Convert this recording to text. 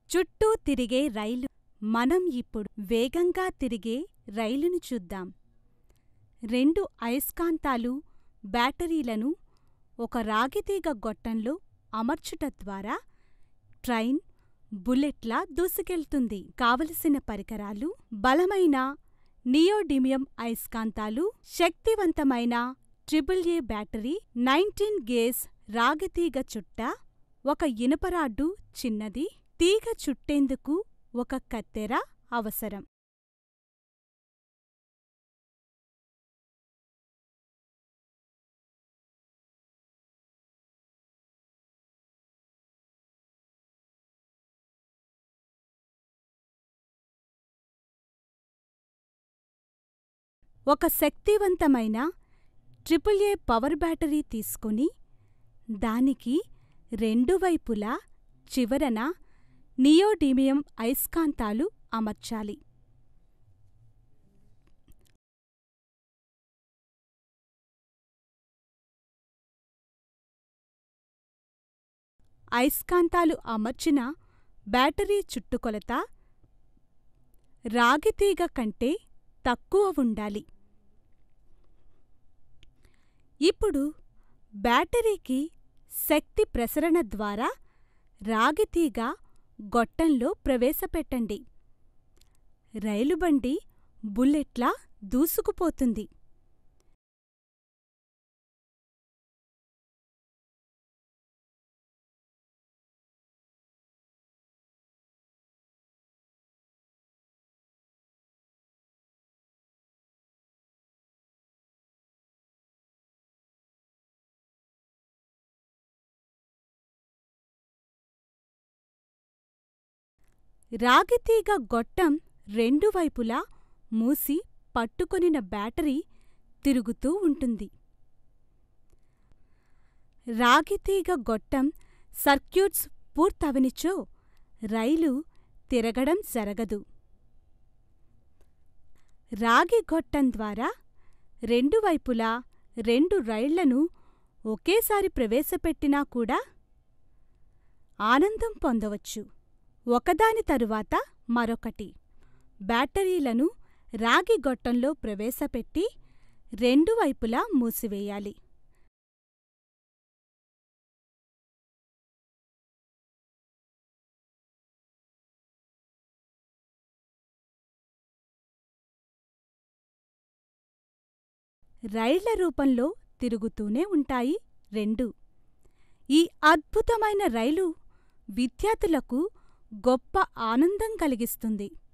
చుట్టూ తిరిగే రైలు మనం ఇప్పుడు వేగంగా తిరిగే రైలును చూద్దాం రెండు అయస్కాంతాలు బ్యాటరీలను ఒక రాగితీగ గొట్టంలో అమర్చుట ద్వారా ట్రైన్ బుల్లెట్లా దూసుకెళ్తుంది కావలసిన పరికరాలు బలమైన నియోడిమియం అయస్కాంతాలు శక్తివంతమైన triple A battery nineteen gauge రాగితీగ చుట్ట ఒక ఇనుపరాడ్డు చిన్నది తీగ చుట్టేందుకు ఒక కత్తెర అవసరం ఒక శక్తివంతమైన ట్రిపుల్ ఏ పవర్ బ్యాటరీ తీసుకుని దానికి రెండు వైపులా చివరన నియోడిమియం అయస్కాంతాలు అమర్చాలి అయస్కాంతాలు అమర్చిన బ్యాటరీ చుట్టుకొలత రాగితీగ కంటే తక్కువ ఉండాలి ఇప్పుడు బ్యాటరీకి శక్తి ప్రసరణ ద్వారా రాగితీగ గొట్టంలో ప్రవేశపెట్టండి రైలుబండి బుల్లెట్లా దూసుకుపోతుంది రాగితీగ గొట్టం రెండు వైపులా మూసి పట్టుకొనిన బ్యాటరీ తిరుగుతూ ఉంటుంది రాగితీగ గొట్టం సర్క్యూట్స్ పూర్తవనిచో రైలు తిరగడం జరగదు రాగి గొట్టం ద్వారా రెండు వైపులా రెండు రైళ్లను ఒకేసారి ప్రవేశపెట్టినా కూడా ఆనందం పొందవచ్చు ఒకదాని తరువాత మరొకటి బ్యాటరీలను రాగి గొట్టంలో ప్రవేశపెట్టి రెండు వైపులా మూసివేయాలి రైళ్ల రూపంలో తిరుగుతూనే ఉంటాయి రెండు ఈ అద్భుతమైన రైలు విద్యార్థులకు గొప్ప ఆనందం కలిగిస్తుంది